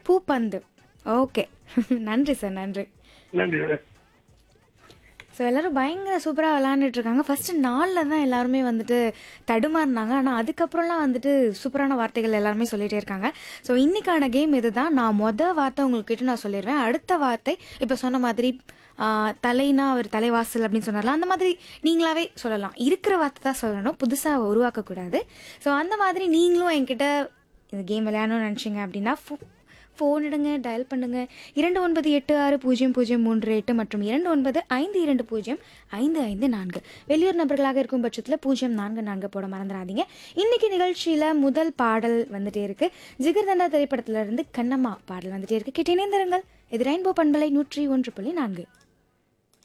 பூப்பந்து okay நன்றி sir நன்றி நன்றி சார் ஸோ எல்லாரும் பயங்கர சூப்பராக விளாண்டுட்டு இருக்காங்க ஃபர்ஸ்ட் நாளில் தான் எல்லாருமே வந்துட்டு தடுமாறினாங்க ஆனால் அதுக்கப்புறம்லாம் வந்துட்டு சூப்பரான வார்த்தைகள் எல்லாருமே சொல்லிட்டே இருக்காங்க ஸோ இன்னைக்கான கேம் இதுதான் நான் மொதல் வார்த்தை உங்ககிட்ட நான் சொல்லிடுவேன் அடுத்த வார்த்தை இப்போ சொன்ன மாதிரி ஆஹ், தலைனா ஒரு தலைவாசல் அப்படின்னு சொன்னார்ல அந்த மாதிரி நீங்களாவே சொல்லலாம் இருக்கிற வார்த்தை தான் சொல்லணும் புதுசாக உருவாக்கக்கூடாது ஸோ அந்த மாதிரி நீங்களும் என்கிட்ட இந்த கேம் விளையாடணும்னு நினச்சிங்க அப்படின்னா ஃபோ- ஃபோன் எடுங்க டயல் பண்ணுங்க இரண்டு ஒன்பது எட்டு ஆறு பூஜ்ஜியம் பூஜ்ஜியம் மூன்று எட்டு மற்றும் இரண்டு ஒன்பது ஐந்து இரண்டு பூஜ்ஜியம் ஐந்து ஐந்து நான்கு வெளியூர் நபர்களாக இருக்கும் பட்சத்தில் பூஜ்ஜியம் நான்கு நான்கு போட மறந்துடாதீங்க இன்னைக்கு நிகழ்ச்சியில் முதல் பாடல் வந்துட்டே இருக்கு ஜிகர்தண்டா திரைப்படத்துல இருந்து கண்ணம்மா பாடல் வந்துட்டே இருக்கு கேட்டு இணைந்திருங்கள் இது ரெயின்போ பண்பலை நூற்றி ஒன்று புள்ளி நான்கு